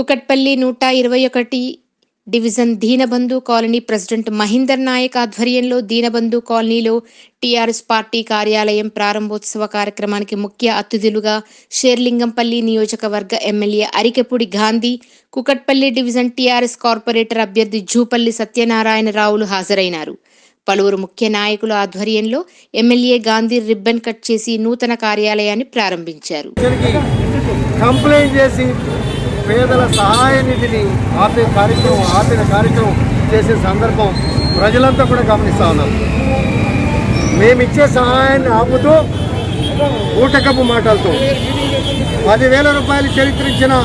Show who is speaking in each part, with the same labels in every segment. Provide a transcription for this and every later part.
Speaker 1: కుకట్పల్లి నూట ఇరవై ఒకటి division Deenabandhu colony president Mahender Naik ఆధ్వర్యంలో దీనబంధు కాలనీలో టీఆర్ఎస్ పార్టీ కార్యాలయం ప్రారంభోత్సవ కార్యక్రమానికి ముఖ్య అతిథులుగా షేర్లింగంపల్లి నియోజకవర్గ MLA Arikepudi Gandhi Kukatpally division TRS corporator అభ్యర్థి జూపల్లి సత్యనారాయణరావులు హాజరైనారు పలువురు ముఖ్య నాయకుల ఆధ్వర్యంలో ఎమ్మెల్యే గాంధీ రిబ్బన్ కట్ చేసి నూతన కార్యాలయాన్ని ప్రారంభించారు
Speaker 2: ఇద్దరికి కంప్లైంట్ చేసి పేదల సహాయ నిధిని ఆపే కార్యక్రమం ఆపిన కార్యక్రమం చేసే సందర్భం ప్రజలంతా కూడా గమనిస్తా ఉన్నారు మేమిచ్చే సహాయాన్ని ఆపుతూ ఊటకపు మాటలతో పదివేల రూపాయలు చరిత్రించిన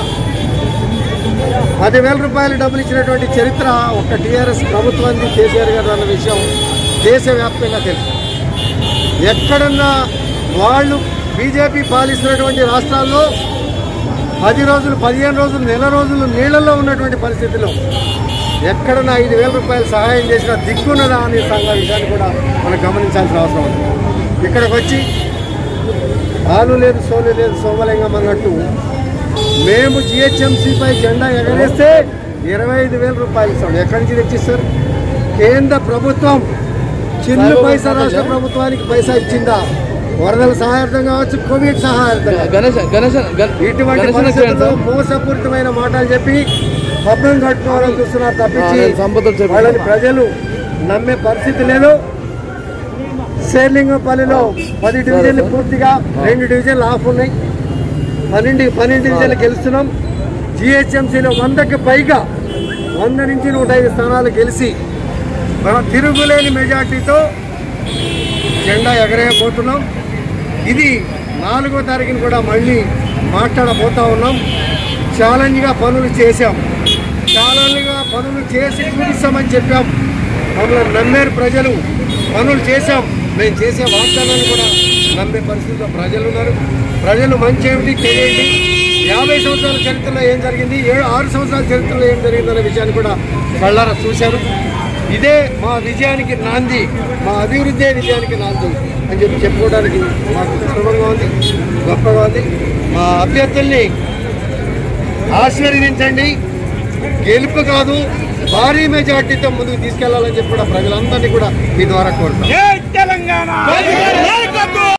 Speaker 2: పదివేల రూపాయలు డబ్బులు ఇచ్చినటువంటి చరిత్ర ఒక టీఆర్ఎస్ ప్రభుత్వానికి కేసీఆర్ గారు అన్న విషయం దేశవ్యాప్తంగా తెలుసు ఎక్కడన్నా వాళ్ళు బీజేపీ పాలిస్తున్నటువంటి రాష్ట్రాల్లో పది రోజులు పదిహేను రోజులు నెల రోజులు నీళ్లలో ఉన్నటువంటి పరిస్థితిలో ఎక్కడన్నా ఐదు వేల రూపాయలు సహాయం చేసినా దిక్కున్నదా అనే సంఘ విషయాన్ని కూడా మనం గమనించాల్సిన అవసరం ఉంది ఇక్కడికి వచ్చి ఆలు లేదు సోలు లేదు సోమలింగం అన్నట్టు మేము జిహెచ్ఎంసీపై జెండా ఎగరేస్తే ఇరవై ఐదు వేల రూపాయలు ఇస్తాం ఎక్కడి నుంచి తెచ్చిస్తారు కేంద్ర ప్రభుత్వం చిన్న పైసా రాష్ట్ర ప్రభుత్వానికి పైసా ఇచ్చిందా వరదల సహాయార్థం కావచ్చు కోవిడ్ సహాయార్థం కావచ్చు.
Speaker 3: గణేష్ గణేష్
Speaker 2: ఇటువంటి పరిస్థితుల్లో మోసపూరితమైన మాటలు చెప్పి పబ్బం కట్టుకోవాలని చూస్తున్నారు తప్పించి
Speaker 3: ఆ, నేను సంపదలు చెప్పాను.
Speaker 2: వాళ్ళని ప్రజలు నమ్మే పరిస్థితి లేదు శేర్లింగపల్లిలో పది డివిజన్లు పూర్తిగా రెండు డివిజన్లు ఆఫ్ ఉన్నాయి పన్నెండు పన్నెండు డివిజన్లు గెలుస్తున్నాం జిహెచ్ఎంసీలో వందకి పైగా వంద నుంచి నూట ఐదు స్థానాలు గెలిచి మనం తిరుగులేని మెజార్టీతో జెండా ఎగరేయబోతున్నాం ఇది నాలుగో తారీఖున కూడా మళ్ళీ మాట్లాడబోతా ఉన్నాం ఛాలెంజ్గా పనులు చేశాం ఛాలెంజ్గా పనులు చేసి చూపిస్తామని చెప్పాం మమ్మల్ని నమ్మారు ప్రజలు పనులు చేశాం మేము చేసే వాగ్దానాన్ని కూడా నమ్మే పరిస్థితిలో ప్రజలు ఉన్నారు ప్రజలు మంచి ఏమిటి తెలియండి యాభై సంవత్సరాల చరిత్రలో ఏం జరిగింది ఏడు ఆరు సంవత్సరాల చరిత్రలో ఏం జరిగిందనే విషయాన్ని కూడా కళ్ళారా చూశారు ఇదే మా విజయానికి నాంది మా అభివృద్ధి విజయానికి నాంది అని చెప్పి చెప్పుకోవడానికి మాకు సులభంగా ఉంది గొప్పగా ఉంది మా అభ్యర్థుల్ని ఆశీర్వదించండి గెలుపు కాదు భారీ మెజార్టీతో ముందుకు తీసుకెళ్లాలని చెప్పి కూడా ప్రజలందరినీ కూడా మీ ద్వారా కోరుతాం
Speaker 4: తెలంగాణ